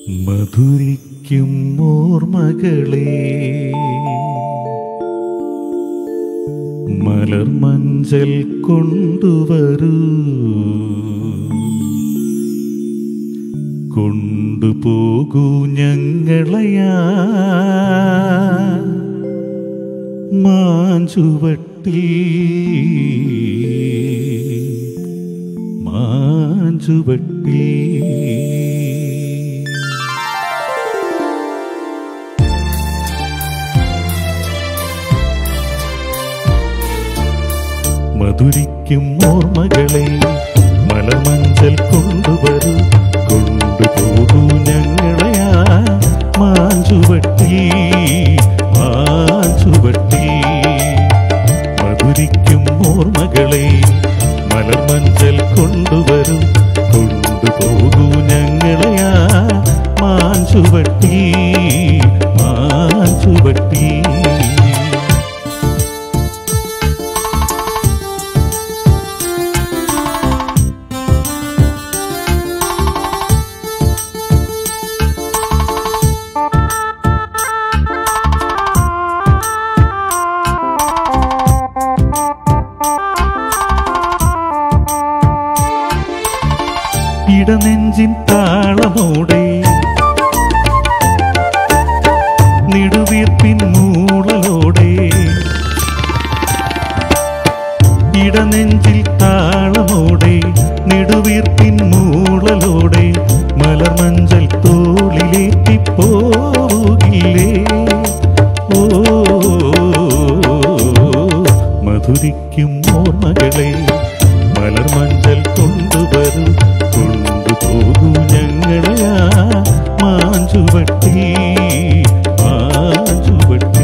മധുരിക്കും ഓർമ്മകളെ മലർമഞ്ചൽ കൊണ്ടുവരൂ കൊണ്ടുപോകൂ ഞങ്ങളയാ മാഞ്ചുവട്ടി മാഞ്ചുവട്ടി മധുരിക്കും ഓർമ്മകളെ മലമഞ്ചൽ കൊണ്ടുവരൂ കൊണ്ടുപോകൂ ഞങ്ങളെയാ മാഞ്ചുവട്ടി മാഞ്ചുവട്ടി മധുരിക്കും ഓർമ്മകളെ മലമഞ്ചൽ കൊണ്ടുവരൂ കൊണ്ടുപോകൂ ഞങ്ങളെയാ മാഞ്ചുവട്ടി മാഞ്ചുവട്ടി ഇടനെഞ്ചിൻ താളമോടെ നെടുവീർപ്പിൻ മൂളലോടെ ഇടനെഞ്ചിൽ താളമോടെ നെടുവീർപ്പിൻ മൂളലോടെ മലർമഞ്ചൽ തോളിലേറ്റി പോകില്ലേ ഓ മധുരിക്കും ഓർമ്മകളെ മലർമഞ്ചൽ കൊണ്ടുവരൂ കൊണ്ടുപോകൂ ഞങ്ങളെയാ മാഞ്ചുവട്ടി മാഞ്ചുവട്ടി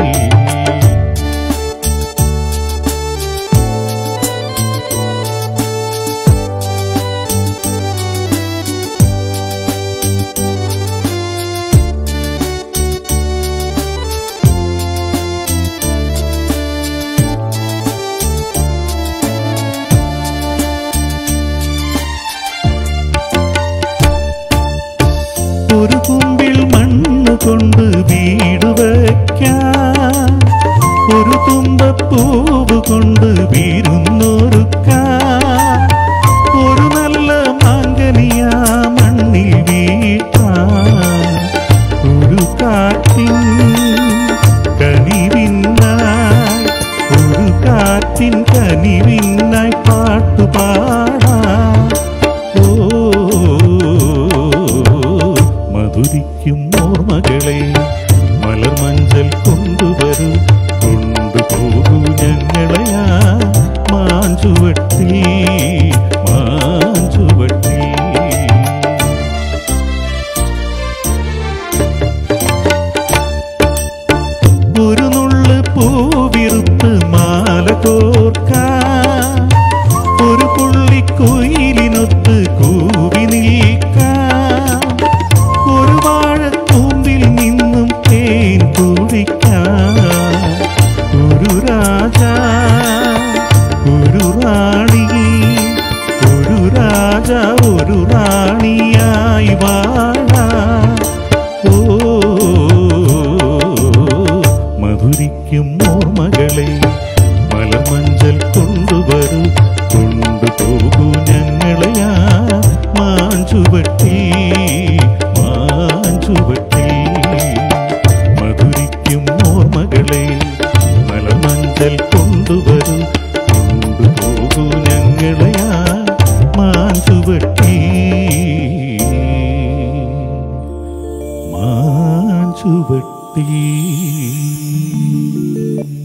ഒരു കുമ്പിൽ മണ്ണ് കൊണ്ട് വീട് വയ്ക്കാം ഒരു തുമ്പപ്പൂവ് കൊണ്ട് വീരുന്നൊരുക്കാം ഒരു നല്ല മാങ്കനിയാ മണ്ണിൽ വീട്ടാം ഒരു കാറ്റിൻ കനിവിന്നായി ഒരു കാറ്റിൻ കനിവിന്നായി പാട്ടുപാടാം ഓ മധുരിക്കും ഓർമ്മകളെ മലർമഞ്ചൽ കൊണ്ടുവരൂ കൊണ്ടുപോകൂ ഞങ്ങളെയാ മാഞ്ചുവട്ടി മാഞ്ചുവട്ടി ഒരു നുള്ള് പൂവിറുത്ത് മാല കോർക്കാം ഒരു പുള്ളിക്കുയിലിനൊത്ത് കൂവി നിൽക്കാം ഒരു വാഴത്തൂമ്പിൽ നിന്നും തേൻ കുടിക്കാം ഒരു രാജ ഒരു റാണി ഒരു രാജ ഒരു റാണിയായി വാഴാം ഓ മധുരിക്കും ഓർമ്മകളെ മലമഞ്ചൽ കൊണ്ടുവരൂ കൊണ്ടുപോകൂ ഞങ്ങളെയാ മാഞ്ചുവട്ടി മാഞ്ചുവട്ടി മധുരിക്കും ഓർമ്മകളെ മലമഞ്ചൽ കൊണ്ടുവരൂ കൊണ്ടുപോകൂ ഞങ്ങളെയാ മാഞ്ചുവട്ടി മാഞ്ചുവട്ടി